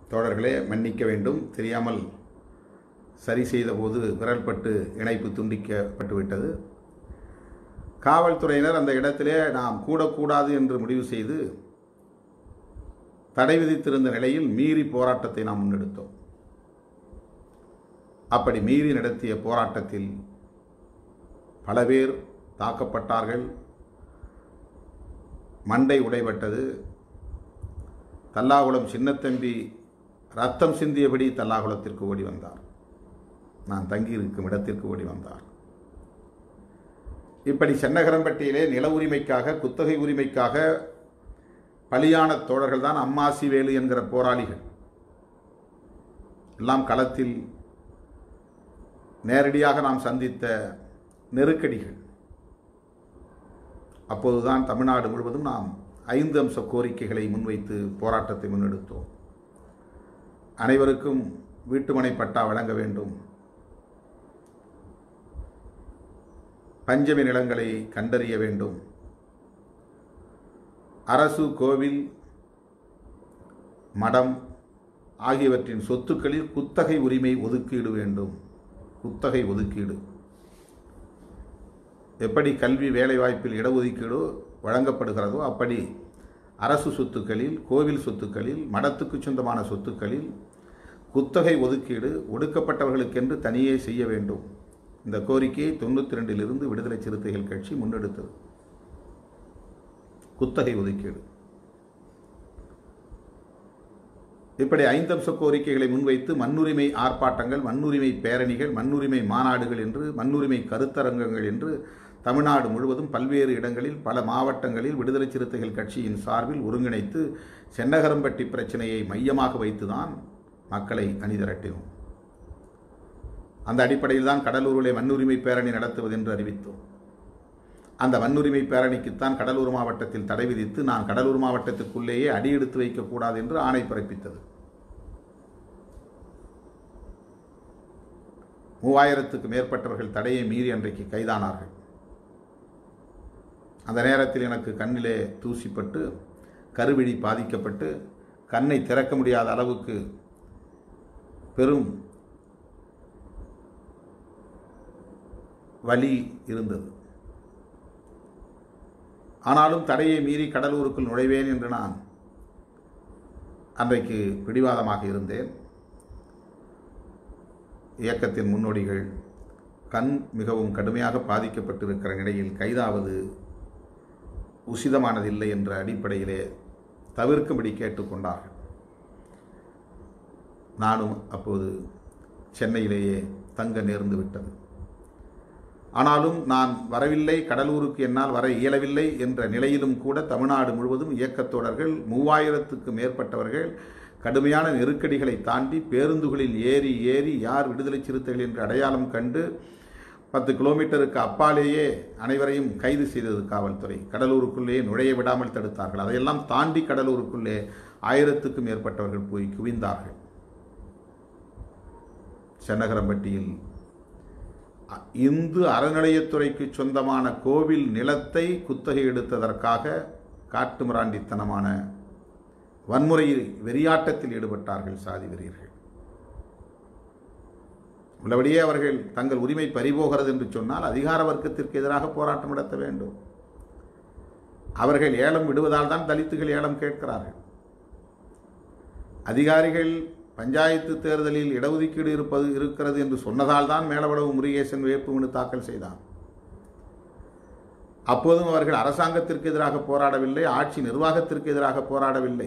தோழர்களே மன்னிக்க வேண்டும் தெரியாமல் சரி செய்தபோது விரல்பட்டு இணைப்பு துண்டிக்கப்பட்டு விட்டது காவல்துறையினர் அந்த இடத்திலே நாம் கூடக்கூடாது என்று முடிவு செய்து தடை விதித்திருந்த நிலையில் மீறி போராட்டத்தை நாம் முன்னெடுத்தோம் அப்படி மீறி நடத்திய போராட்டத்தில் பல பேர் தாக்கப்பட்டார்கள் மண்டை உடைபட்டது தல்லாகுளம் சின்னத்தம்பி ரத்தம் சிந்தியபடி தல்லாகுளத்திற்கு ஓடி வந்தார் நான் தங்கியிருக்கும் இடத்திற்கு ஓடி வந்தார் இப்படி சென்னகரம்பட்டியிலே நில உரிமைக்காக குத்தகை உரிமைக்காக பலியான தோழர்கள் தான் அம்மாசி வேலு என்கிற போராளிகள் எல்லாம் களத்தில் நேரடியாக நாம் சந்தித்த நெருக்கடிகள் அப்போதுதான் தமிழ்நாடு முழுவதும் நாம் ஐந்து அம்ச கோரிக்கைகளை முன்வைத்து போராட்டத்தை முன்னெடுத்தோம் அனைவருக்கும் வீட்டுமனை பட்டா வழங்க வேண்டும் பஞ்சமி நிலங்களை கண்டறிய வேண்டும் அரசு கோவில் மடம் ஆகியவற்றின் சொத்துக்களில் குத்தகை உரிமை ஒதுக்கீடு வேண்டும் குத்தகை ஒதுக்கீடு எப்படி கல்வி வேலைவாய்ப்பில் இடஒதுக்கீடு வழங்கப்படுகிறதோ அப்படி அரசு சொத்துக்களில் கோவில் சொத்துக்களில் மடத்துக்கு சொந்தமான சொத்துக்களில் குத்தகை ஒதுக்கீடு ஒடுக்கப்பட்டவர்களுக்கென்று தனியே செய்ய வேண்டும் இந்த கோரிக்கையை தொண்ணூற்றி ரெண்டிலிருந்து விடுதலை சிறுத்தைகள் கட்சி முன்னெடுத்தது குத்தகை ஒதுக்கீடு இப்படி ஐந்தம்ச கோரிக்கைகளை முன்வைத்து மண்ணுரிமை ஆர்ப்பாட்டங்கள் மண்ணுரிமை பேரணிகள் மண்ணுரிமை மாநாடுகள் என்று மண்ணுரிமை கருத்தரங்கங்கள் என்று தமிழ்நாடு முழுவதும் பல்வேறு இடங்களில் பல மாவட்டங்களில் விடுதலை சிறுத்தைகள் கட்சியின் சார்பில் ஒருங்கிணைத்து சென்னகரம்பட்டி பிரச்சனையை மையமாக வைத்துதான் மக்களை அணிதிரட்டினோம் அந்த அடிப்படையில் தான் கடலூரிலே மண்ணுரிமை பேரணி நடத்துவது என்று அறிவித்தோம் அந்த வன்னுரிமை பேரணிக்குத்தான் கடலூர் மாவட்டத்தில் தடை விதித்து நான் கடலூர் மாவட்டத்துக்குள்ளேயே அடி எடுத்து வைக்கக்கூடாது என்று ஆணை பிறப்பித்தது மூவாயிரத்துக்கு மேற்பட்டவர்கள் தடையை மீறி அன்றைக்கு கைதானார்கள் அந்த நேரத்தில் எனக்கு கண்ணிலே தூசிப்பட்டு கருவிழி பாதிக்கப்பட்டு கண்ணை திறக்க முடியாத அளவுக்கு பெரும் வலி இருந்தது ஆனாலும் தடையை மீறி கடலூருக்குள் நுழைவேன் என்று நான் அன்றைக்கு பிடிவாதமாக இருந்தேன் இயக்கத்தின் முன்னோடிகள் கண் மிகவும் கடுமையாக பாதிக்கப்பட்டிருக்கிற நிலையில் கைதாவது உசிதமானதில்லை என்ற அடிப்படையிலே தவிர்க்கும்படி கேட்டுக்கொண்டார்கள் நானும் அப்போது சென்னையிலேயே தங்க நேர்ந்து விட்டது ஆனாலும் நான் வரவில்லை கடலூருக்கு என்னால் வர இயலவில்லை என்ற நிலையிலும் கூட தமிழ்நாடு முழுவதும் இயக்கத்தோழர்கள் மூவாயிரத்துக்கு மேற்பட்டவர்கள் கடுமையான நெருக்கடிகளை தாண்டி பேருந்துகளில் ஏறி ஏறி யார் விடுதலை சிறுத்தைகள் என்று அடையாளம் கண்டு பத்து கிலோமீட்டருக்கு அப்பாலேயே அனைவரையும் கைது செய்தது காவல்துறை கடலூருக்குள்ளே நுழைய விடாமல் தடுத்தார்கள் அதையெல்லாம் தாண்டி கடலூருக்குள்ளே ஆயிரத்துக்கும் மேற்பட்டவர்கள் போய் குவிந்தார்கள் சென்னகரம்பட்டியில் இந்து அறநிலையத்துறைக்கு சொந்தமான கோவில் நிலத்தை குத்தகை எடுத்ததற்காக காட்டுமிராண்டித்தனமான வன்முறை வெறியாட்டத்தில் ஈடுபட்டார்கள் சாதி வெறியர்கள் உள்ளபடியே அவர்கள் தங்கள் உரிமை பறிபோகிறது என்று சொன்னால் அதிகார வர்க்கத்திற்கு எதிராக போராட்டம் நடத்த வேண்டும் அவர்கள் ஏலம் விடுவதால் தான் தலித்துகள் ஏலம் கேட்கிறார்கள் அதிகாரிகள் பஞ்சாயத்து தேர்தலில் இடஒதுக்கீடு இருப்பது இருக்கிறது என்று சொன்னதால் தான் மேலவளவு முருகேசன் வேட்புமனு தாக்கல் செய்தான் அப்போதும் அவர்கள் அரசாங்கத்திற்கு எதிராக போராடவில்லை ஆட்சி நிர்வாகத்திற்கு எதிராக போராடவில்லை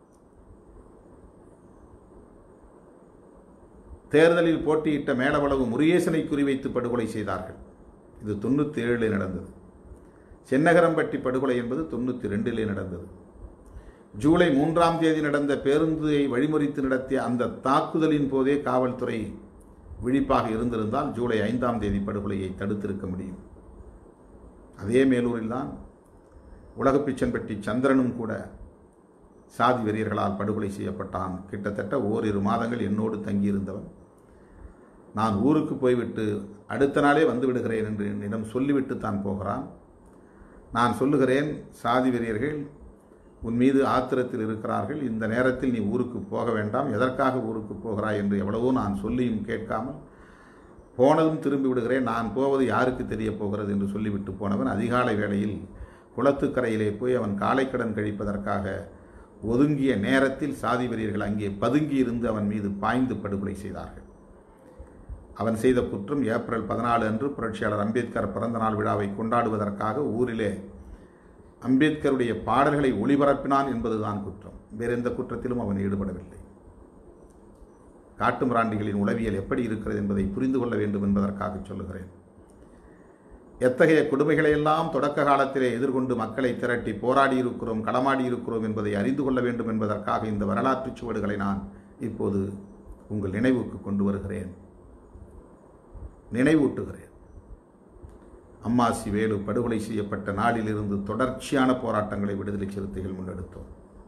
தேர்தலில் போட்டியிட்ட மேலவளவு முருகேசனை குறிவைத்து படுகொலை செய்தார்கள் இது தொண்ணூற்றி ஏழில் நடந்தது சென்னகரம்பட்டி படுகொலை என்பது தொண்ணூற்றி ரெண்டிலே நடந்தது ஜூலை மூன்றாம் தேதி நடந்த பேருந்தை வழிமுறித்து நடத்திய அந்த தாக்குதலின் போதே காவல்துறை விழிப்பாக இருந்திருந்தால் ஜூலை ஐந்தாம் தேதி படுகொலையை தடுத்திருக்க முடியும் அதே மேலூரில்தான் உலகப்பிச்சன்பட்டி சந்திரனும் கூட சாதி வெறியர்களால் படுகொலை செய்யப்பட்டான் கிட்டத்தட்ட ஓரிரு மாதங்கள் என்னோடு தங்கியிருந்தவன் நான் ஊருக்கு போய்விட்டு அடுத்த நாளே வந்து விடுகிறேன் என்று என்னிடம் சொல்லிவிட்டு தான் போகிறான் நான் சொல்லுகிறேன் சாதி வெறியர்கள் உன் மீது ஆத்திரத்தில் இருக்கிறார்கள் இந்த நேரத்தில் நீ ஊருக்கு போக வேண்டாம் எதற்காக ஊருக்கு போகிறாய் என்று எவ்வளவோ நான் சொல்லியும் கேட்காமல் போனதும் திரும்பி விடுகிறேன் நான் போவது யாருக்கு தெரிய போகிறது என்று சொல்லிவிட்டு போனவன் அதிகாலை வேளையில் குளத்துக்கரையிலே போய் அவன் காலைக்கடன் கழிப்பதற்காக ஒதுங்கிய நேரத்தில் சாதி வெறியர்கள் அங்கே பதுங்கி இருந்து அவன் மீது பாய்ந்து படுகொலை செய்தார்கள் அவன் செய்த குற்றம் ஏப்ரல் பதினாலு அன்று புரட்சியாளர் அம்பேத்கர் பிறந்தநாள் விழாவை கொண்டாடுவதற்காக ஊரிலே அம்பேத்கருடைய பாடல்களை ஒளிபரப்பினான் என்பதுதான் குற்றம் வேறு எந்த குற்றத்திலும் அவன் ஈடுபடவில்லை காட்டு மிராண்டிகளின் உளவியல் எப்படி இருக்கிறது என்பதை புரிந்து கொள்ள வேண்டும் என்பதற்காக சொல்லுகிறேன் எத்தகைய கொடுமைகளை எல்லாம் தொடக்க காலத்திலே எதிர்கொண்டு மக்களை திரட்டி போராடி இருக்கிறோம் களமாடி இருக்கிறோம் என்பதை அறிந்து கொள்ள வேண்டும் என்பதற்காக இந்த வரலாற்று சுவடுகளை நான் இப்போது உங்கள் நினைவுக்கு கொண்டு வருகிறேன் நினைவூட்டுகிறேன் அம்மாசி வேலு படுகொலை செய்யப்பட்ட நாளிலிருந்து தொடர்ச்சியான போராட்டங்களை விடுதலை சிறுத்தைகள் முன்னெடுத்தோம்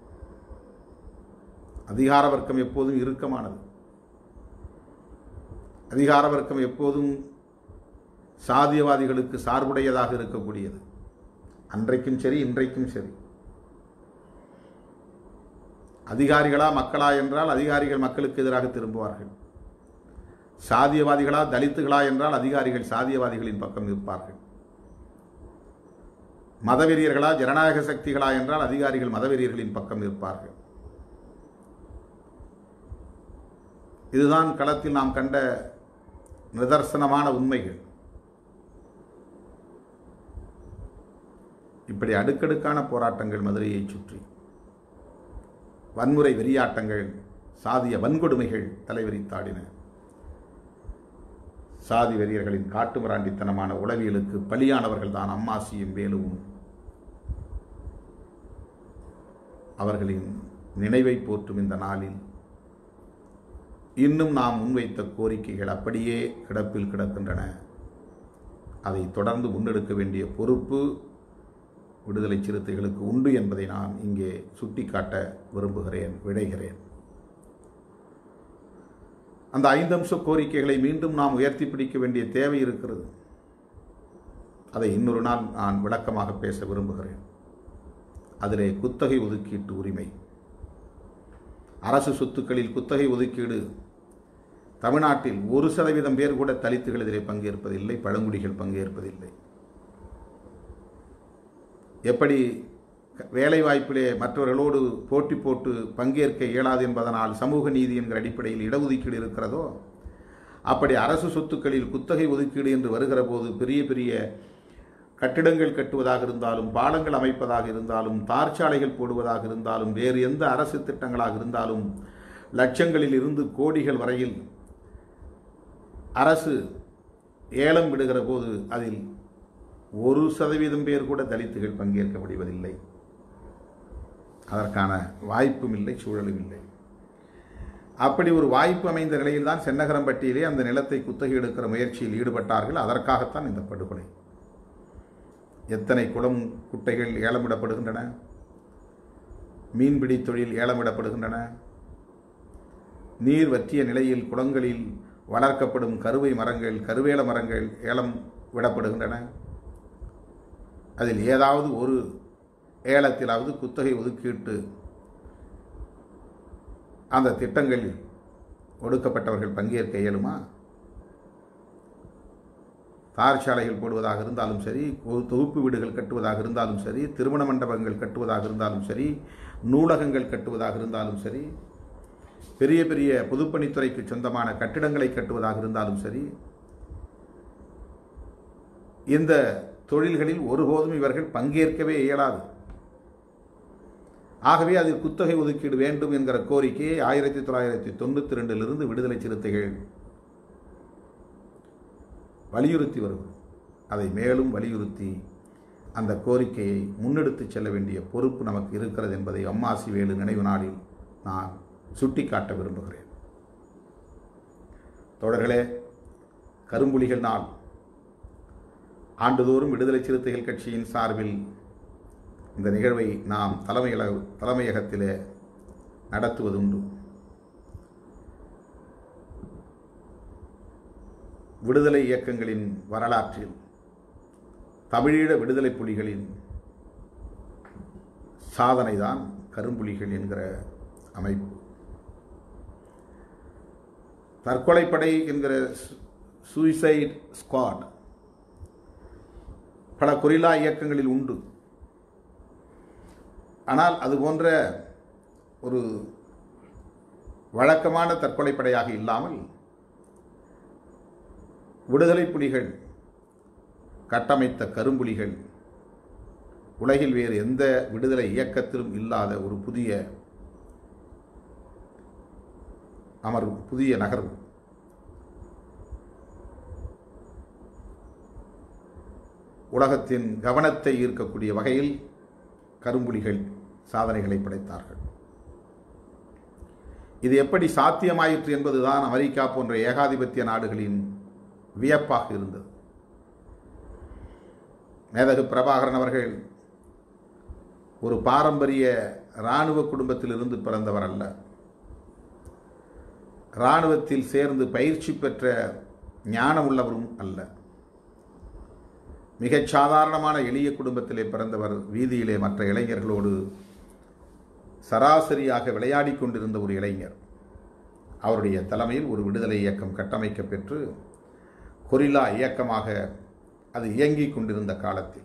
அதிகார வர்க்கம் எப்போதும் இறுக்கமானது அதிகார வர்க்கம் எப்போதும் சாதியவாதிகளுக்கு சார்புடையதாக இருக்கக்கூடியது அன்றைக்கும் சரி இன்றைக்கும் சரி அதிகாரிகளா மக்களா என்றால் அதிகாரிகள் மக்களுக்கு எதிராக திரும்புவார்கள் சாதியவாதிகளா தலித்துகளா என்றால் அதிகாரிகள் சாதியவாதிகளின் பக்கம் நிற்பார்கள் மதவெறியர்களா ஜனநாயக சக்திகளா என்றால் அதிகாரிகள் மதவெறியர்களின் பக்கம் நிற்பார்கள் இதுதான் களத்தில் நாம் கண்ட நிதர்சனமான உண்மைகள் இப்படி அடுக்கடுக்கான போராட்டங்கள் மதுரையை சுற்றி வன்முறை வெறியாட்டங்கள் சாதிய வன்கொடுமைகள் தலைவிரித்தாடின சாதி வெறியர்களின் காட்டுமிராண்டித்தனமான உளவியலுக்கு பலியானவர்கள் தான் அம்மாசியும் வேலுவும் அவர்களின் நினைவை போற்றும் இந்த நாளில் இன்னும் நாம் முன்வைத்த கோரிக்கைகள் அப்படியே கிடப்பில் கிடக்கின்றன அதை தொடர்ந்து முன்னெடுக்க வேண்டிய பொறுப்பு விடுதலை சிறுத்தைகளுக்கு உண்டு என்பதை நான் இங்கே சுட்டிக்காட்ட விரும்புகிறேன் விடைகிறேன் அந்த ஐந்தம்ச கோரிக்கைகளை மீண்டும் நாம் உயர்த்தி பிடிக்க வேண்டிய தேவை இருக்கிறது அதை இன்னொரு நாள் நான் விளக்கமாக பேச விரும்புகிறேன் அதிலே குத்தகை ஒதுக்கீட்டு உரிமை அரசு சொத்துக்களில் குத்தகை ஒதுக்கீடு தமிழ்நாட்டில் ஒரு சதவீதம் பேர் கூட தலித்துகள் இதிலே பங்கேற்பதில்லை பழங்குடிகள் பங்கேற்பதில்லை எப்படி வேலை வாய்ப்பிலே மற்றவர்களோடு போட்டி போட்டு பங்கேற்க இயலாது என்பதனால் சமூக நீதி என்கிற அடிப்படையில் இடஒதுக்கீடு இருக்கிறதோ அப்படி அரசு சொத்துக்களில் குத்தகை ஒதுக்கீடு என்று வருகிற போது பெரிய பெரிய கட்டிடங்கள் கட்டுவதாக இருந்தாலும் பாலங்கள் அமைப்பதாக இருந்தாலும் தார்ச்சாலைகள் போடுவதாக இருந்தாலும் வேறு எந்த அரசு திட்டங்களாக இருந்தாலும் லட்சங்களில் இருந்து கோடிகள் வரையில் அரசு ஏலம் விடுகிற போது அதில் ஒரு சதவீதம் பேர் கூட தலித்துகள் பங்கேற்க முடிவதில்லை அதற்கான வாய்ப்பும் இல்லை சூழலும் இல்லை அப்படி ஒரு வாய்ப்பு அமைந்த நிலையில்தான் சென்னகரம்பட்டியிலே அந்த நிலத்தை குத்தகை எடுக்கிற முயற்சியில் ஈடுபட்டார்கள் அதற்காகத்தான் இந்த படுகொலை எத்தனை குளம் குட்டைகள் ஏலமிடப்படுகின்றன மீன்பிடி தொழில் ஏலமிடப்படுகின்றன நீர் வற்றிய நிலையில் குளங்களில் வளர்க்கப்படும் கருவை மரங்கள் கருவேல மரங்கள் ஏலம் விடப்படுகின்றன அதில் ஏதாவது ஒரு ஏலத்திலாவது குத்தகை ஒதுக்கீட்டு அந்த திட்டங்களில் ஒடுக்கப்பட்டவர்கள் பங்கேற்க இயலுமா தார்ச்சாலைகள் போடுவதாக இருந்தாலும் சரி தொகுப்பு வீடுகள் கட்டுவதாக இருந்தாலும் சரி திருமண மண்டபங்கள் கட்டுவதாக இருந்தாலும் சரி நூலகங்கள் கட்டுவதாக இருந்தாலும் சரி பெரிய பெரிய பொதுப்பணித்துறைக்கு சொந்தமான கட்டிடங்களை கட்டுவதாக இருந்தாலும் சரி இந்த தொழில்களில் ஒருபோதும் இவர்கள் பங்கேற்கவே இயலாது ஆகவே அதில் குத்தகை ஒதுக்கீடு வேண்டும் என்கிற கோரிக்கையை ஆயிரத்தி தொள்ளாயிரத்தி தொண்ணூற்றி ரெண்டிலிருந்து விடுதலை சிறுத்தைகள் வலியுறுத்தி வருகிறோம் அதை மேலும் வலியுறுத்தி அந்த கோரிக்கையை முன்னெடுத்து செல்ல வேண்டிய பொறுப்பு நமக்கு இருக்கிறது என்பதை அம்மாசி வேலு நினைவு நாளில் நான் சுட்டிக்காட்ட விரும்புகிறேன் தொடர்களே கரும்புலிகள் நாள் ஆண்டுதோறும் விடுதலை சிறுத்தைகள் கட்சியின் சார்பில் இந்த நிகழ்வை நாம் தலைமையக தலைமையகத்திலே நடத்துவதுண்டு விடுதலை இயக்கங்களின் வரலாற்றில் தமிழீழ விடுதலை புலிகளின் சாதனைதான் கரும்புலிகள் என்கிற அமைப்பு தற்கொலைப்படை என்கிற சூசைட் ஸ்குவாட் பல கொரில்லா இயக்கங்களில் உண்டு ஆனால் அது போன்ற ஒரு வழக்கமான தற்கொலைப்படையாக இல்லாமல் விடுதலை புலிகள் கட்டமைத்த கரும்புலிகள் உலகில் வேறு எந்த விடுதலை இயக்கத்திலும் இல்லாத ஒரு புதிய அமர்வு புதிய நகர்வு உலகத்தின் கவனத்தை ஈர்க்கக்கூடிய வகையில் கரும்புலிகள் சாதனைகளை படைத்தார்கள் இது எப்படி சாத்தியமாயிற்று என்பதுதான் அமெரிக்கா போன்ற ஏகாதிபத்திய நாடுகளின் வியப்பாக இருந்தது மேதகு பிரபாகரன் அவர்கள் ஒரு பாரம்பரிய இராணுவ குடும்பத்திலிருந்து பிறந்தவர் அல்ல இராணுவத்தில் சேர்ந்து பயிற்சி பெற்ற ஞானம் உள்ளவரும் அல்ல மிகச் சாதாரணமான எளிய குடும்பத்திலே பிறந்தவர் வீதியிலே மற்ற இளைஞர்களோடு சராசரியாக விளையாடி கொண்டிருந்த ஒரு இளைஞர் அவருடைய தலைமையில் ஒரு விடுதலை இயக்கம் கட்டமைக்க பெற்று கொரில்லா இயக்கமாக அது இயங்கிக் கொண்டிருந்த காலத்தில்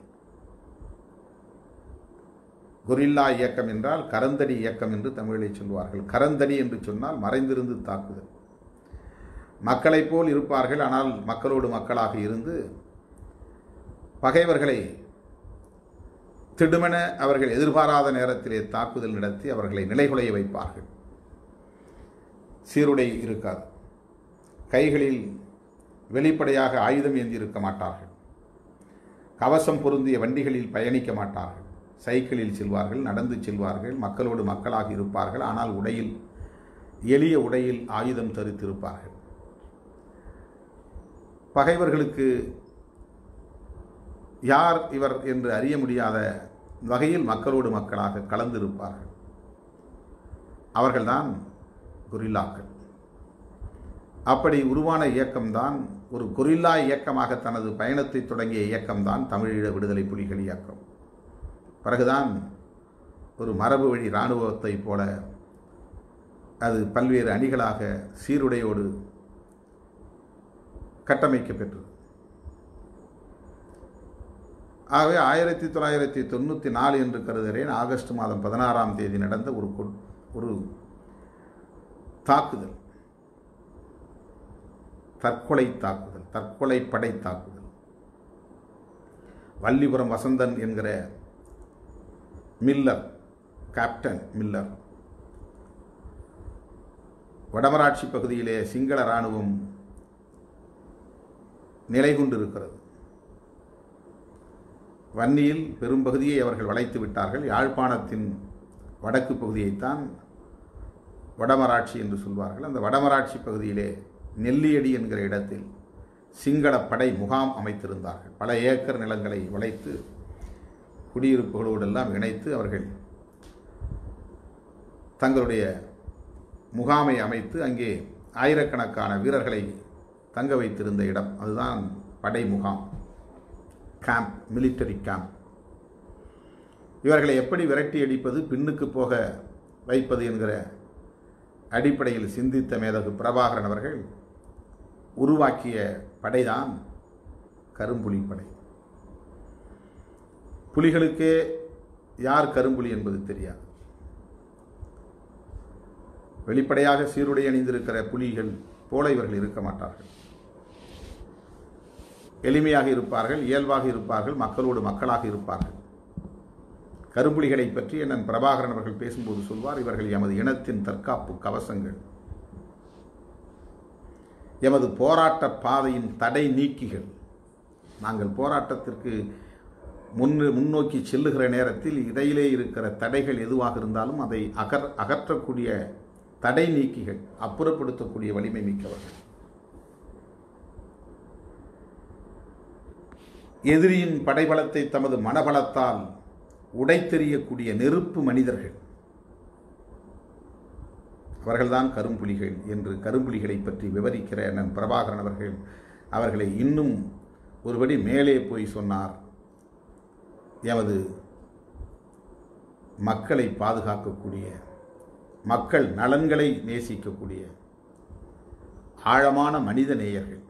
கொரில்லா இயக்கம் என்றால் கரந்தடி இயக்கம் என்று தமிழில் சொல்வார்கள் கரந்தடி என்று சொன்னால் மறைந்திருந்து தாக்குதல் மக்களைப் போல் இருப்பார்கள் ஆனால் மக்களோடு மக்களாக இருந்து பகைவர்களை திடுமென அவர்கள் எதிர்பாராத நேரத்திலே தாக்குதல் நடத்தி அவர்களை நிலைகுலைய வைப்பார்கள் சீருடை இருக்காது கைகளில் வெளிப்படையாக ஆயுதம் ஏந்தி இருக்க மாட்டார்கள் கவசம் பொருந்திய வண்டிகளில் பயணிக்க மாட்டார்கள் சைக்கிளில் செல்வார்கள் நடந்து செல்வார்கள் மக்களோடு மக்களாக இருப்பார்கள் ஆனால் உடையில் எளிய உடையில் ஆயுதம் தரித்திருப்பார்கள் பகைவர்களுக்கு யார் இவர் என்று அறிய முடியாத வகையில் மக்களோடு மக்களாக கலந்திருப்பார்கள் அவர்கள்தான் கொரில்லாக்கள் அப்படி உருவான இயக்கம்தான் ஒரு கொரில்லா இயக்கமாக தனது பயணத்தை தொடங்கிய இயக்கம்தான் தமிழீழ விடுதலை புலிகள் இயக்கம் பிறகுதான் ஒரு மரபு வழி இராணுவத்தை போல அது பல்வேறு அணிகளாக சீருடையோடு கட்டமைக்கப்பெற்றது ஆகவே ஆயிரத்தி தொள்ளாயிரத்தி தொண்ணூற்றி நாலு என்று கருதுகிறேன் ஆகஸ்ட் மாதம் பதினாறாம் தேதி நடந்த ஒரு கொ- ஒரு தாக்குதல் தற்கொலை தாக்குதல் தற்கொலை படை தாக்குதல் வள்ளிபுரம் வசந்தன் என்கிற மில்லர் கேப்டன் மில்லர் வடமராட்சி பகுதியிலே சிங்கள இராணுவம் நிலை கொண்டிருக்கிறது வன்னியில் பெரும்பகுதியை அவர்கள் வளைத்து விட்டார்கள் யாழ்ப்பாணத்தின் வடக்கு பகுதியைத்தான் வடமராட்சி என்று சொல்வார்கள் அந்த வடமராட்சி பகுதியிலே நெல்லியடி என்கிற இடத்தில் சிங்கள படை முகாம் அமைத்திருந்தார்கள் பல ஏக்கர் நிலங்களை வளைத்து குடியிருப்புகளோடெல்லாம் இணைத்து அவர்கள் தங்களுடைய முகாமை அமைத்து அங்கே ஆயிரக்கணக்கான வீரர்களை தங்க வைத்திருந்த இடம் அதுதான் படை முகாம் கேம்ப் மிலிட்டரி கேம்ப் இவர்களை எப்படி விரட்டி அடிப்பது பின்னுக்கு போக வைப்பது என்கிற அடிப்படையில் சிந்தித்த மேதகு பிரபாகரன் அவர்கள் உருவாக்கிய படைதான் கரும்புலி படை புலிகளுக்கே யார் கரும்புலி என்பது தெரியாது வெளிப்படையாக சீருடை அணிந்திருக்கிற புலிகள் போல இவர்கள் இருக்க மாட்டார்கள் எளிமையாக இருப்பார்கள் இயல்பாக இருப்பார்கள் மக்களோடு மக்களாக இருப்பார்கள் கரும்புலிகளை பற்றி அண்ணன் பிரபாகரன் அவர்கள் பேசும்போது சொல்வார் இவர்கள் எமது இனத்தின் தற்காப்பு கவசங்கள் எமது போராட்ட பாதையின் தடை நீக்கிகள் நாங்கள் போராட்டத்திற்கு முன் முன்னோக்கி செல்லுகிற நேரத்தில் இடையிலே இருக்கிற தடைகள் எதுவாக இருந்தாலும் அதை அகர் அகற்றக்கூடிய தடை நீக்கிகள் அப்புறப்படுத்தக்கூடிய வலிமை மிக்கவர்கள் எதிரியின் படைபலத்தை தமது மனபலத்தால் உடைத்தெறியக்கூடிய நெருப்பு மனிதர்கள் அவர்கள்தான் கரும்புலிகள் என்று கரும்புலிகளை பற்றி விவரிக்கிற அண்ணன் பிரபாகரன் அவர்கள் அவர்களை இன்னும் ஒருபடி மேலே போய் சொன்னார் எமது மக்களை பாதுகாக்கக்கூடிய மக்கள் நலன்களை நேசிக்கக்கூடிய ஆழமான மனித நேயர்கள்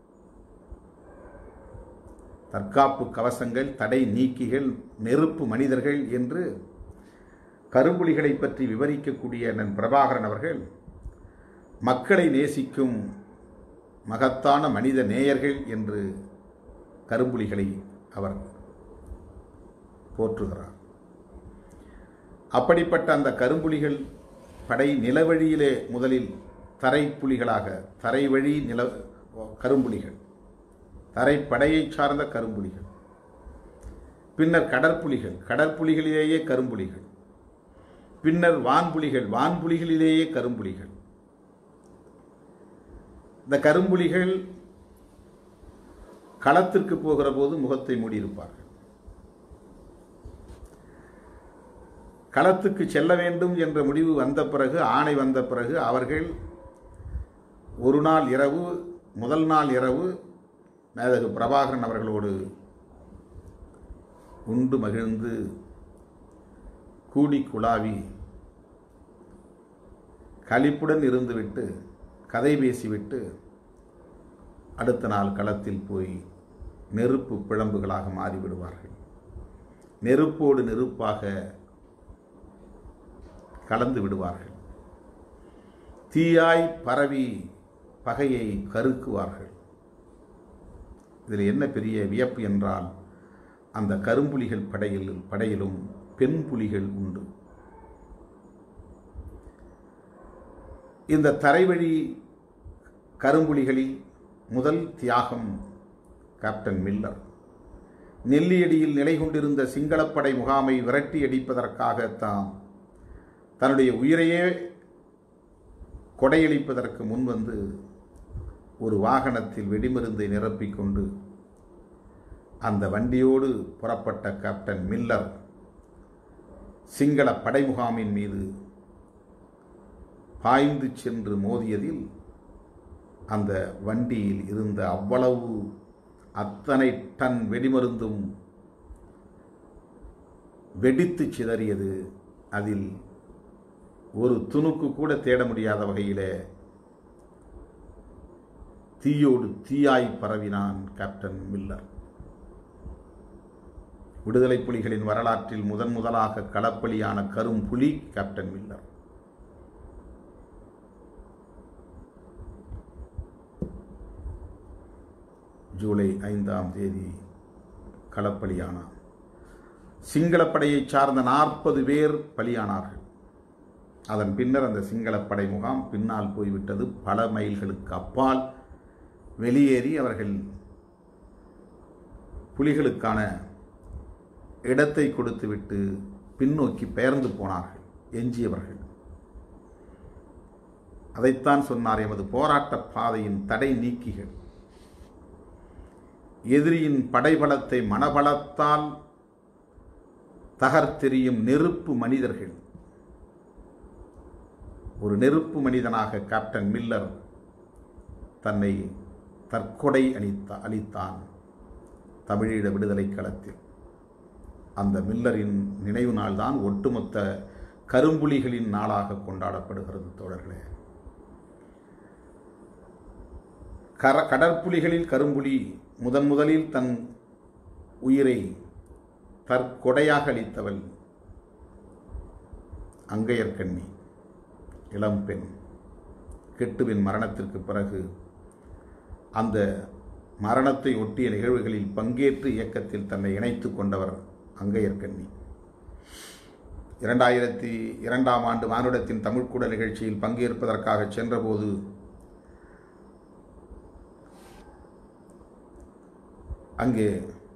தற்காப்பு கவசங்கள் தடை நீக்கிகள் நெருப்பு மனிதர்கள் என்று கரும்புலிகளை பற்றி விவரிக்கக்கூடிய அண்ணன் பிரபாகரன் அவர்கள் மக்களை நேசிக்கும் மகத்தான மனித நேயர்கள் என்று கரும்புலிகளை அவர் போற்றுகிறார் அப்படிப்பட்ட அந்த கரும்புலிகள் படை நிலவழியிலே முதலில் தரைப்புலிகளாக தரைவழி நில கரும்புலிகள் தரைப்படையைச் சார்ந்த கரும்புலிகள் பின்னர் கடற்புலிகள் கடற்புலிகளிலேயே கரும்புலிகள் பின்னர் வான்புலிகள் வான்புலிகளிலேயே கரும்புலிகள் இந்த கரும்புலிகள் களத்திற்கு போகிற போது முகத்தை மூடியிருப்பார்கள் களத்துக்கு செல்ல வேண்டும் என்ற முடிவு வந்த பிறகு ஆணை வந்த பிறகு அவர்கள் ஒரு நாள் இரவு முதல் நாள் இரவு மேதகு பிரபாகரன் அவர்களோடு உண்டு மகிழ்ந்து கூடி குழாவி களிப்புடன் இருந்துவிட்டு கதை பேசிவிட்டு அடுத்த நாள் களத்தில் போய் நெருப்பு பிழம்புகளாக மாறிவிடுவார்கள் நெருப்போடு நெருப்பாக கலந்து விடுவார்கள் தீயாய் பரவி பகையை கருக்குவார்கள் இதில் என்ன பெரிய வியப்பு என்றால் அந்த கரும்புலிகள் படையில் படையிலும் பெண் புலிகள் உண்டு இந்த தரைவழி கரும்புலிகளில் முதல் தியாகம் கேப்டன் மில்லர் நெல்லியடியில் நிலை கொண்டிருந்த சிங்களப்படை முகாமை விரட்டி அடிப்பதற்காக தாம் தன்னுடைய உயிரையே கொடையளிப்பதற்கு முன்வந்து ஒரு வாகனத்தில் வெடிமருந்தை நிரப்பிக்கொண்டு அந்த வண்டியோடு புறப்பட்ட கேப்டன் மில்லர் சிங்கள படை முகாமின் மீது பாய்ந்து சென்று மோதியதில் அந்த வண்டியில் இருந்த அவ்வளவு அத்தனை டன் வெடிமருந்தும் வெடித்து சிதறியது அதில் ஒரு துணுக்கு கூட தேட முடியாத வகையிலே தீயோடு தீயாய் பரவினான் கேப்டன் மில்லர் விடுதலை புலிகளின் வரலாற்றில் முதன் முதலாக களப்பலியான கரும் புலி கேப்டன் மில்லர் ஜூலை ஐந்தாம் தேதி களப்பலியானார் சிங்களப்படையைச் சார்ந்த நாற்பது பேர் பலியானார்கள் அதன் பின்னர் அந்த சிங்களப்படை முகாம் பின்னால் போய்விட்டது பல மைல்களுக்கு அப்பால் வெளியேறி அவர்கள் புலிகளுக்கான இடத்தை கொடுத்துவிட்டு பின்னோக்கி பெயர்ந்து போனார்கள் எஞ்சியவர்கள் அதைத்தான் சொன்னார் எமது போராட்ட பாதையின் தடை நீக்கிகள் எதிரியின் படைபலத்தை மனபலத்தால் தகர்த்தெறியும் நெருப்பு மனிதர்கள் ஒரு நெருப்பு மனிதனாக கேப்டன் மில்லர் தன்னை தற்கொடை அளித்த அளித்தான் தமிழீழ விடுதலை களத்தில் அந்த மில்லரின் நினைவு நாள்தான் ஒட்டுமொத்த கரும்புலிகளின் நாளாக கொண்டாடப்படுகிறது தோழர்களே கர கடற்புலிகளில் கரும்புலி முதன் முதலில் தன் உயிரை தற்கொடையாக அளித்தவள் அங்கையர்கண்ணி இளம்பெண் கெட்டுவின் மரணத்திற்கு பிறகு அந்த மரணத்தை ஒட்டிய நிகழ்வுகளில் பங்கேற்று இயக்கத்தில் தன்னை இணைத்து கொண்டவர் அங்கையர்கண்ணி இரண்டாயிரத்தி இரண்டாம் ஆண்டு மானுடத்தின் தமிழ்க்கூட நிகழ்ச்சியில் பங்கேற்பதற்காக சென்றபோது அங்கே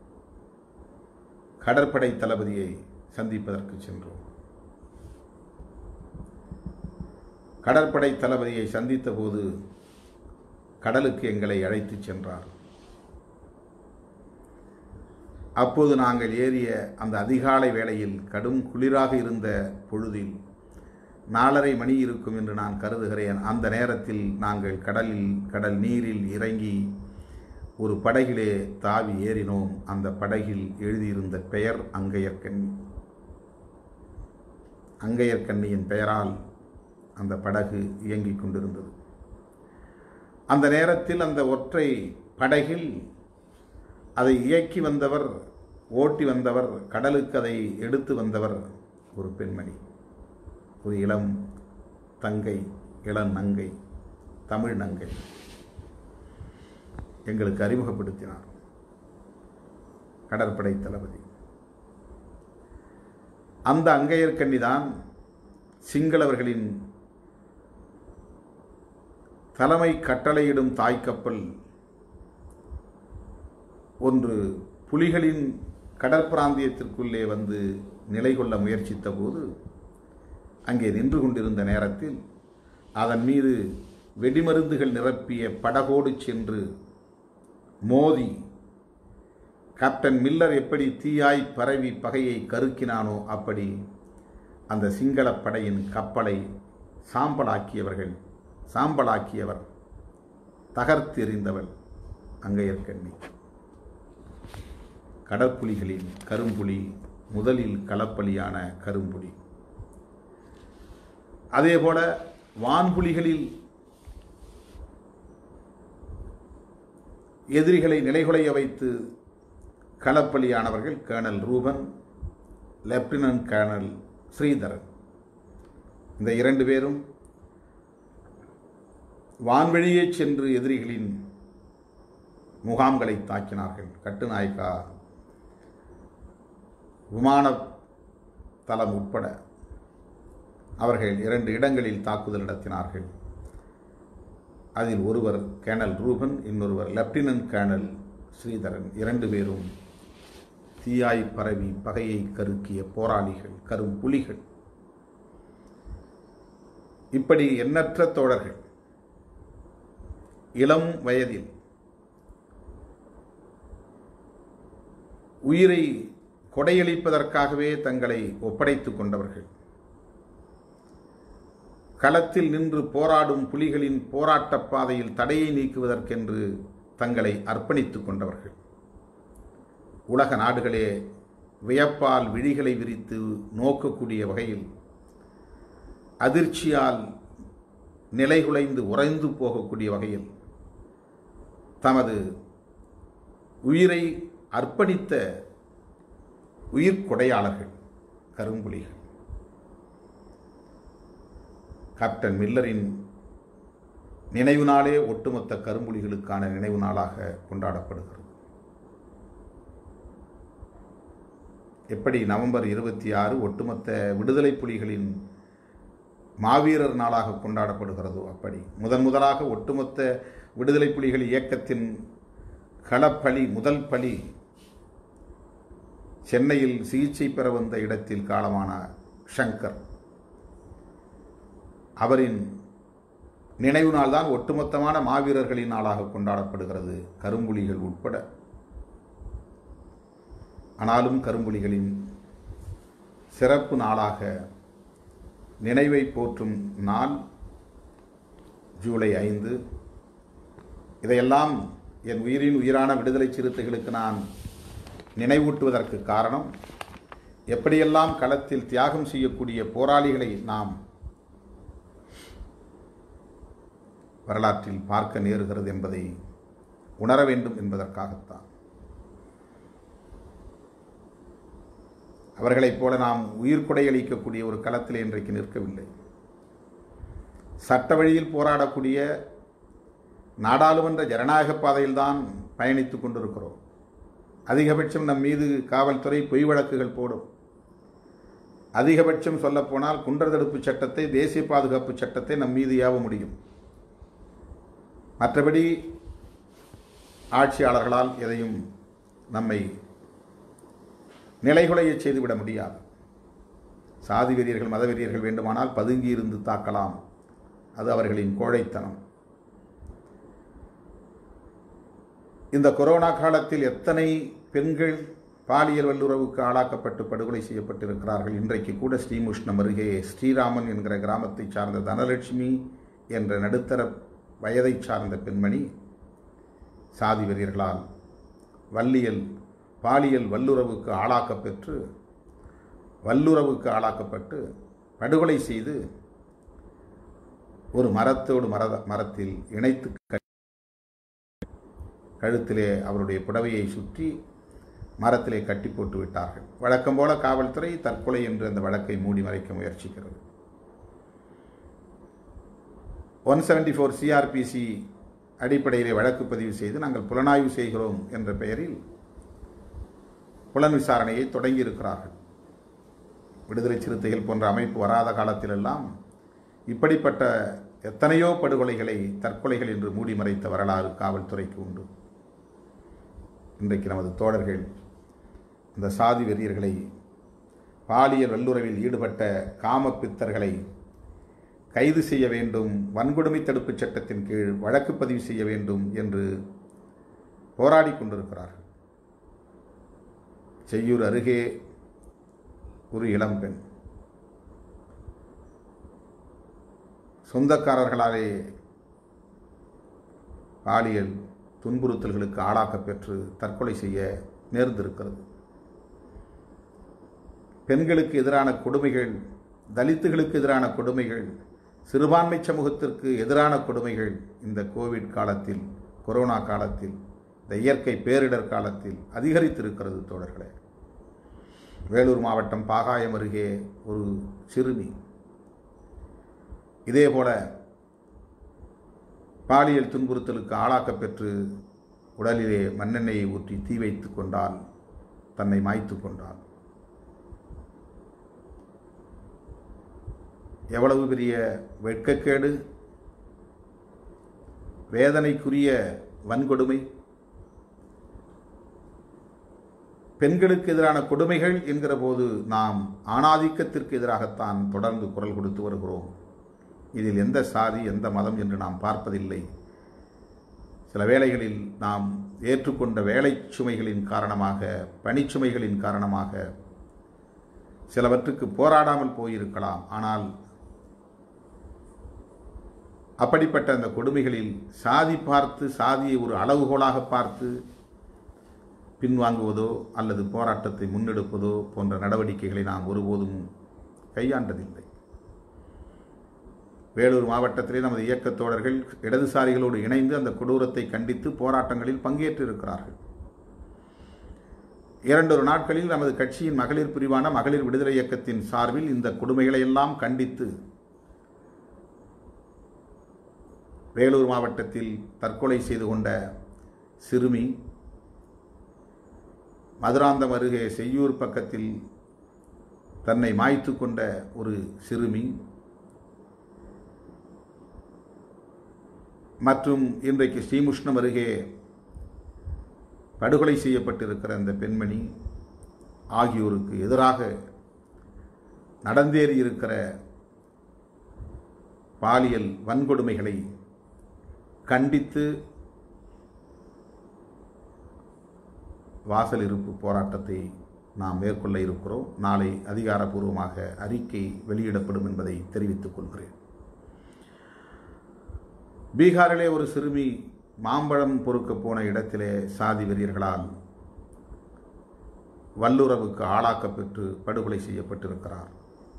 கடற்படை தளபதியை சந்திப்பதற்கு சென்றோம் கடற்படை தளபதியை சந்தித்த போது கடலுக்கு எங்களை அழைத்துச் சென்றார் அப்போது நாங்கள் ஏறிய அந்த அதிகாலை வேளையில் கடும் குளிராக இருந்த பொழுதில் நாலரை மணி இருக்கும் என்று நான் கருதுகிறேன் அந்த நேரத்தில் நாங்கள் கடலில் கடல் நீரில் இறங்கி ஒரு படகிலே தாவி ஏறினோம் அந்த படகில் எழுதியிருந்த பெயர் அங்கையர்கண்ணி அங்கையர்கண்ணியின் பெயரால் அந்த படகு இயங்கிக் கொண்டிருந்தது அந்த நேரத்தில் அந்த ஒற்றை படகில் அதை இயக்கி வந்தவர் ஓட்டி வந்தவர் கடலுக்கு அதை எடுத்து வந்தவர் ஒரு பெண்மணி ஒரு இளம் தங்கை இளம் நங்கை தமிழ் நங்கை எங்களுக்கு அறிமுகப்படுத்தினார் கடற்படை தளபதி அந்த அங்கையர்கண்ணிதான் சிங்களவர்களின் தலைமை கட்டளையிடும் தாய்க்கப்பல் ஒன்று புலிகளின் கடற்பிராந்தியத்திற்குள்ளே வந்து நிலை கொள்ள முயற்சித்த போது அங்கே நின்று கொண்டிருந்த நேரத்தில் அதன் மீது வெடிமருந்துகள் நிரப்பிய படகோடு சென்று மோதி கேப்டன் மில்லர் எப்படி தீயாய் பரவி பகையை கருக்கினானோ அப்படி அந்த சிங்களப் படையின் கப்பலை சாம்பலாக்கியவர்கள் சாம்பலாக்கியவர் தகர்த்தெறிந்தவள் அங்கையர்கண்ணி கடற்புலிகளின் கரும்புலி முதலில் களப்பலியான கரும்புலி அதேபோல வான்புலிகளில் எதிரிகளை நிலைகுலைய வைத்து களப்பலியானவர்கள் colonel Ruban lieutenant colonel Sritharan இந்த இரண்டு பேரும் வான்வழியே சென்று எதிரிகளின் முகாம்களை தாக்கினார்கள் கட்டுநாயக்கா விமான தளம் உட்பட அவர்கள் இரண்டு இடங்களில் தாக்குதல் நடத்தினார்கள் அதில் ஒருவர் கேர்னல் ரூபன் இன்னொருவர் லெப்டினன்ட் கேர்னல் ஸ்ரீதரன் இரண்டு பேரும் தீயாய் பரவி பகையை கருக்கிய போராளிகள் கரும் புலிகள் இப்படி எண்ணற்ற தோழர்கள் இளம் வயதில் உயிரை கொடையளிப்பதற்காகவே தங்களை ஒப்படைத்துக் கொண்டவர்கள் களத்தில் நின்று போராடும் புலிகளின் போராட்டப் பாதையில் தடையை நீக்குவதற்கென்று தங்களை அர்ப்பணித்துக் கொண்டவர்கள் உலக நாடுகளே வியப்பால் விழிகளை விரித்து நோக்கக்கூடிய வகையில் அதிர்ச்சியால் நிலைகுலைந்து உறைந்து போகக்கூடிய வகையில் தமது உயிரை அர்ப்பணித்த உயிர்கொடையாளர்கள் கரும்புலிகள் கேப்டன் மில்லரின் நினைவு நாளே ஒட்டுமொத்த கரும்புலிகளுக்கான நினைவு நாளாக கொண்டாடப்படுகிறது எப்படி நவம்பர் இருபத்தி ஆறு ஒட்டுமொத்த விடுதலை புலிகளின் மாவீரர் நாளாக கொண்டாடப்படுகிறதோ அப்படி முதன் முதலாக ஒட்டுமொத்த விடுதலை புலிகள் இயக்கத்தின் களப்பலி முதல் பலி சென்னையில் சிகிச்சை பெற வந்த இடத்தில் காலமான ஷங்கர் அவரின் நினைவு நாள் தான் ஒட்டுமொத்தமான மாவீரர்களின் நாளாக கொண்டாடப்படுகிறது கரும்புலிகள் உட்பட ஆனாலும் கரும்புலிகளின் சிறப்பு நாளாக நினைவை போற்றும் நாள் ஜூலை ஐந்து இதையெல்லாம் என் உயிரின் உயிரான விடுதலை சிறுத்தைகளுக்கு நான் நினைவூட்டுவதற்கு காரணம் எப்படியெல்லாம் களத்தில் தியாகம் செய்யக்கூடிய போராளிகளை நாம் வரலாற்றில் பார்க்க நேருகிறது என்பதை உணர வேண்டும் என்பதற்காகத்தான் அவர்களைப் போல நாம் உயிர்கொடை அளிக்கக்கூடிய ஒரு களத்தில் இன்றைக்கு நிற்கவில்லை சட்ட வழியில் போராடக்கூடிய நாடாளுமன்ற ஜனநாயக பாதையில்தான் பயணித்துக் கொண்டிருக்கிறோம் அதிகபட்சம் நம் மீது காவல்துறை பொய் வழக்குகள் போடும் அதிகபட்சம் சொல்லப்போனால் குண்டர் தடுப்பு சட்டத்தை தேசிய பாதுகாப்பு சட்டத்தை நம் மீது ஏவ முடியும் மற்றபடி ஆட்சியாளர்களால் எதையும் நம்மை நிலைகுலைய செய்துவிட முடியாது சாதி வெறியர்கள் மத வெறியர்கள் வேண்டுமானால் பதுங்கி இருந்து தாக்கலாம் அது அவர்களின் கோழைத்தனம் இந்த கொரோனா காலத்தில் எத்தனை பெண்கள் பாலியல் வல்லுறவுக்கு ஆளாக்கப்பட்டு படுகொலை செய்யப்பட்டிருக்கிறார்கள் இன்றைக்கு கூட ஸ்ரீமுஷ்ணம் அருகே ஸ்ரீராமன் என்கிற கிராமத்தை சார்ந்த தனலட்சுமி என்ற நடுத்தர வயதை சார்ந்த பெண்மணி சாதி வெறியர்களால் வள்ளியல் பாலியல் வல்லுறவுக்கு ஆளாக்கப்பெற்று வல்லுறவுக்கு ஆளாக்கப்பட்டு படுகொலை செய்து ஒரு மரத்தோடு மர மரத்தில் இணைத்து க- கழுத்திலே அவருடைய புடவையை சுற்றி மரத்திலே கட்டி போட்டு விட்டார்கள் வழக்கம் போல காவல்துறை தற்கொலை என்று அந்த வழக்கை மூடி மறைக்க முயற்சிக்கிறது ஒன் செவன்டி ஃபோர் சிஆர்பிசி அடிப்படையிலே வழக்கு பதிவு செய்து நாங்கள் புலனாய்வு செய்கிறோம் என்ற பெயரில் புலன் விசாரணையை தொடங்கி இருக்கிறார்கள் விடுதலை சிறுத்தைகள் போன்ற அமைப்பு வராத காலத்திலெல்லாம் இப்படிப்பட்ட எத்தனையோ படுகொலைகளை தற்கொலைகள் என்று மூடி மறைத்த வரலாறு காவல்துறைக்கு உண்டு இன்றைக்கு நமது தோழர்கள் இந்த சாதி வெறியர்களை பாலியல் வல்லுறவில் ஈடுபட்ட காமப்பித்தர்களை கைது செய்ய வேண்டும் வன்கொடுமை தடுப்புச் சட்டத்தின் கீழ் வழக்கு பதிவு செய்ய வேண்டும் என்று போராடி கொண்டிருக்கிறார்கள் செய்யூர் அருகே ஒரு இளம்பெண் சொந்தக்காரர்களாலே பாலியல் துன்புறுத்தல்களுக்கு ஆளாக்கப் பெற்று தற்கொலை செய்ய நேர்ந்திருக்கிறது பெண்களுக்கு எதிரான கொடுமைகள் தலித்துகளுக்கு எதிரான கொடுமைகள் சிறுபான்மை சமூகத்திற்கு எதிரான கொடுமைகள் இந்த கோவிட் காலத்தில் கொரோனா காலத்தில் இந்த இயற்கை பேரிடர் காலத்தில் அதிகரித்திருக்கிறது தோழர்களே வேலூர் மாவட்டம் பாகாயம் அருகே ஒரு சிறுமி இதேபோல பாலியல் துன்புறுத்தலுக்கு ஆளாக்கப் பெற்று உடலிலே மண்ணெண்ணெயை ஊற்றி தீ வைத்து கொண்டால் தன்னை மாய்த்து கொண்டாள் எவ்வளவு பெரிய வெட்கக்கேடு வேதனைக்குரிய வன்கொடுமை பெண்களுக்கு எதிரான கொடுமைகள் என்கிற போது நாம் ஆணாதிக்கத்திற்கு எதிராகத்தான் தொடர்ந்து குரல் கொடுத்து வருகிறோம் இதில் எந்த சாதி எந்த மதம் என்று நாம் பார்ப்பதில்லை சில வேளைகளில் நாம் ஏற்றுக்கொண்ட வேலை சுமைகளின் காரணமாக பணிச்சுமைகளின் காரணமாக சிலவற்றுக்கு போராடாமல் போயிருக்கலாம் ஆனால் அப்படிப்பட்ட அந்த கொடுமைகளில் சாதி பார்த்து சாதியை ஒரு அளவுகோலாக பார்த்து பின்வாங்குவதோ அல்லது போராட்டத்தை முன்னெடுப்பதோ போன்ற நடவடிக்கைகளை நாம் ஒருபோதும் கையாண்டதில்லை வேலூர் மாவட்டத்திலே நமது இயக்கத் தோழர்கள் இடதுசாரிகளோடு இணைந்து அந்த கொடூரத்தை கண்டித்து போராட்டங்களில் பங்கேற்றிருக்கிறார்கள் இரண்டொரு நாட்களில் நமது கட்சியின் மகளிர் பிரிவான மகளிர் விடுதலை இயக்கத்தின் சார்பில் இந்த கொடுமைகளை எல்லாம் கண்டித்து வேலூர் மாவட்டத்தில் தற்கொலை செய்து கொண்ட சிறுமி மதுராந்தம் அருகே செய்யூர் பக்கத்தில் தன்னை மாய்த்து கொண்ட ஒரு சிறுமி மற்றும் இன்றைக்கு ஸ்ரீமுஷ்ணம் அருகே படுகொலை செய்யப்பட்டிருக்கிற அந்த பெண்மணி ஆகியோருக்கு எதிராக நடந்தேறி இருக்கிற பாலியல் வன்கொடுமைகளை கண்டித்து வாசல் இருப்பு போராட்டத்தை நாம் மேற்கொள்ள இருக்கிறோம் நாளை அதிகாரப்பூர்வமாக அறிக்கை வெளியிடப்படும் என்பதை தெரிவித்துக் கொள்கிறேன் பீகாரிலே ஒரு சிறுமி மாம்பழம் பொறுக்க போன இடத்திலே சாதி வெறியர்களால் வல்லுறவுக்கு ஆளாக்கப்பெற்று படுகொலை செய்யப்பட்டிருக்கிறார்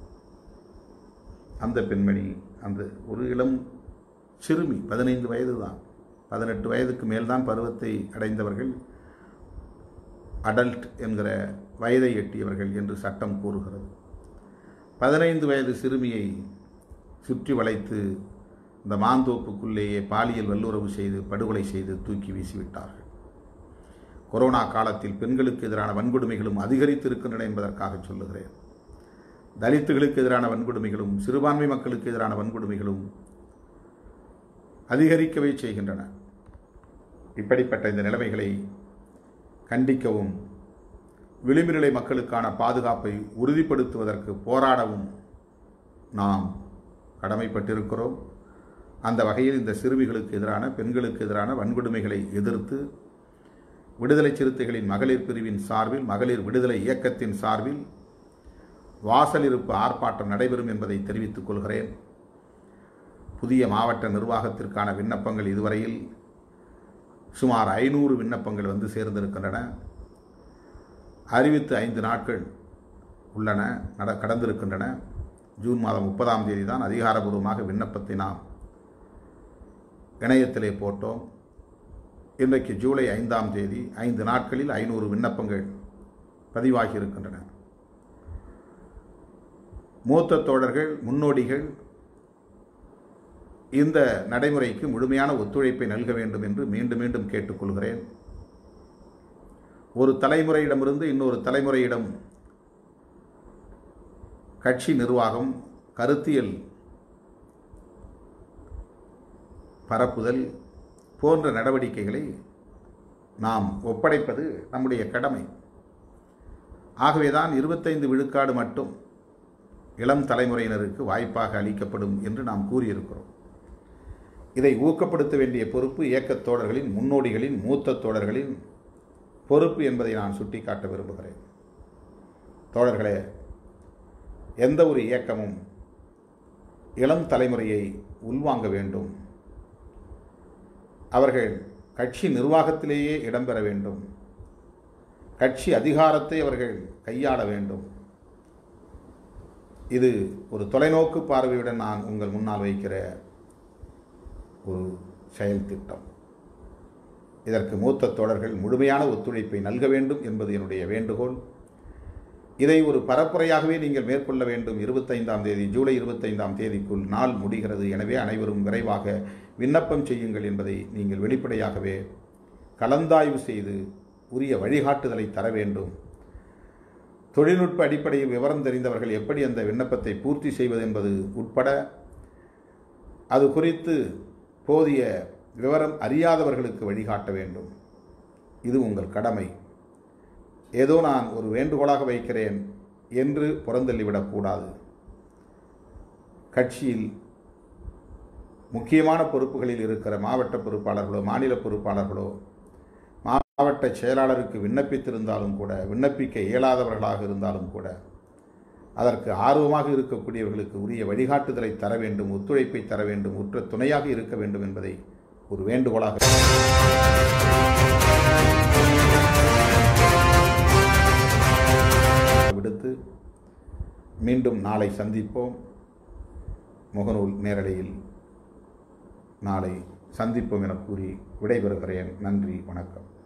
அந்த பெண்மணி அந்த ஒரு இளம் சிறுமி பதினைந்து வயது தான் பதினெட்டு வயதுக்கு மேல்தான் பருவத்தை அடைந்தவர்கள் அடல்ட் என்கிற வயதை எட்டியவர்கள் என்று சட்டம் கூறுகிறது பதினைந்து வயது சிறுமியை சுற்றி வளைத்து இந்த மாந்தோப்புக்குள்ளேயே பாலியல் வல்லுறவு செய்து படுகொலை செய்து தூக்கி வீசிவிட்டார்கள் கொரோனா காலத்தில் பெண்களுக்கு எதிரான வன்கொடுமைகளும் அதிகரித்திருக்கின்றன என்பதற்காக சொல்லுகிறேன் தலித்துகளுக்கு எதிரான வன்கொடுமைகளும் சிறுபான்மை மக்களுக்கு எதிரான வன்கொடுமைகளும் அதிகரிக்கவே செய்கின்றன இப்படிப்பட்ட இந்த நிலைமைகளை கண்டிக்கவும் விளிம்புநிலை மக்களுக்கான பாதுகாப்பை உறுதிப்படுத்துவதற்கு போராடவும் நாம் கடமைப்பட்டிருக்கிறோம் அந்த வகையில் இந்த சிறுமிகளுக்கு எதிரான பெண்களுக்கு எதிரான வன்கொடுமைகளை எதிர்த்து விடுதலை சிறுத்தைகளின் மகளிர் பிரிவின் சார்பில் மகளிர் விடுதலை இயக்கத்தின் சார்பில் வாசல் இருப்பு ஆர்ப்பாட்டம் நடைபெறும் என்பதை தெரிவித்துக் கொள்கிறேன் புதிய மாவட்ட நிர்வாகத்திற்கான விண்ணப்பங்கள் இதுவரையில் சுமார் ஐநூறு விண்ணப்பங்கள் வந்து சேர்ந்திருக்கின்றன அறிவித்து ஐந்து நாட்கள் உள்ளன நட கடந்திருக்கின்றன ஜூன் மாதம் முப்பதாம் தேதி தான் அதிகாரபூர்வமாக விண்ணப்பத்தை நாம் இணையத்திலே போட்டோம் இன்றைக்கு ஜூலை ஐந்தாம் தேதி ஐந்து நாட்களில் ஐநூறு விண்ணப்பங்கள் பதிவாகி இருக்கின்றன மூத்த தோழர்கள் முன்னோடிகள் இந்த நடைமுறைக்கு முழுமையான ஒத்துழைப்பை நல்க வேண்டும் என்று மீண்டும் மீண்டும் கேட்டுக்கொள்கிறேன் ஒரு தலைமுறையிடமிருந்து இன்னொரு தலைமுறையிடம் கட்சி நிர்வாகம் கருத்தியல் பரப்புதல் போன்ற நடவடிக்கைகளை நாம் ஒப்படைப்பது நம்முடைய கடமை ஆகவேதான் இருபத்தைந்து விழுக்காடு மட்டும் இளம் தலைமுறையினருக்கு வாய்ப்பாக அளிக்கப்படும் என்று நாம் கூறியிருக்கிறோம் இதை ஊக்கப்படுத்த வேண்டிய பொறுப்பு இயக்கத் தோழர்களின் முன்னோடிகளின் மூத்த தோழர்களின் பொறுப்பு என்பதை நான் சுட்டிக்காட்ட விரும்புகிறேன் தோழர்களே எந்த ஒரு இயக்கமும் இளம் தலைமுறையை உள்வாங்க வேண்டும் அவர்கள் கட்சி நிர்வாகத்திலேயே இடம்பெற வேண்டும் கட்சி அதிகாரத்தை அவர்கள் கையாள வேண்டும் இது ஒரு தொலைநோக்கு பார்வையுடன் நான் உங்கள் முன்னால் வைக்கிற ஒரு செயல் திட்டம் இதற்கு மூத்த தோழர்கள் முழுமையான ஒத்துழைப்பை நல்க வேண்டும் என்பது என்னுடைய வேண்டுகோள் இதை ஒரு பரப்புரையாகவே நீங்கள் மேற்கொள்ள வேண்டும் இருபத்தைந்தாம் தேதி ஜூலை இருபத்தைந்தாம் தேதிக்குள் நாள் முடிகிறது எனவே அனைவரும் விரைவாக விண்ணப்பம் செய்யுங்கள் என்பதை நீங்கள் வெளிப்படையாகவே கலந்தாய்வு செய்து உரிய வழிகாட்டுதலை தர வேண்டும் தொழில்நுட்ப அடிப்படையில் விவரம் தெரிந்தவர்கள் எப்படி அந்த விண்ணப்பத்தை பூர்த்தி செய்வது என்பது உட்பட அது குறித்து போதிய விவரம் அறியாதவர்களுக்கு வழிகாட்ட வேண்டும் இது உங்கள் கடமை ஏதோ நான் ஒரு வேண்டுகோளாக வைக்கிறேன் என்று புறந்தள்ளிவிடக்கூடாது கட்சியில் முக்கியமான பொறுப்புகளில் இருக்கிற மாவட்ட பொறுப்பாளர்களோ மாநில பொறுப்பாளர்களோ மாவட்ட செயலாளருக்கு விண்ணப்பித்திருந்தாலும் கூட விண்ணப்பிக்க இயலாதவர்களாக இருந்தாலும் கூட அதற்கு ஆர்வமாக இருக்கக்கூடியவர்களுக்கு உரிய வழிகாட்டுதலை தர வேண்டும் ஒத்துழைப்பை தர வேண்டும் உற்ற துணையாக இருக்க வேண்டும் என்பதை ஒரு வேண்டுகோளாக விடுத்து மீண்டும் நாளை சந்திப்போம் முகநூல் நேரலையில் நாளை சந்திப்போம் என கூறி விடைபெறுகிறேன் நன்றி வணக்கம்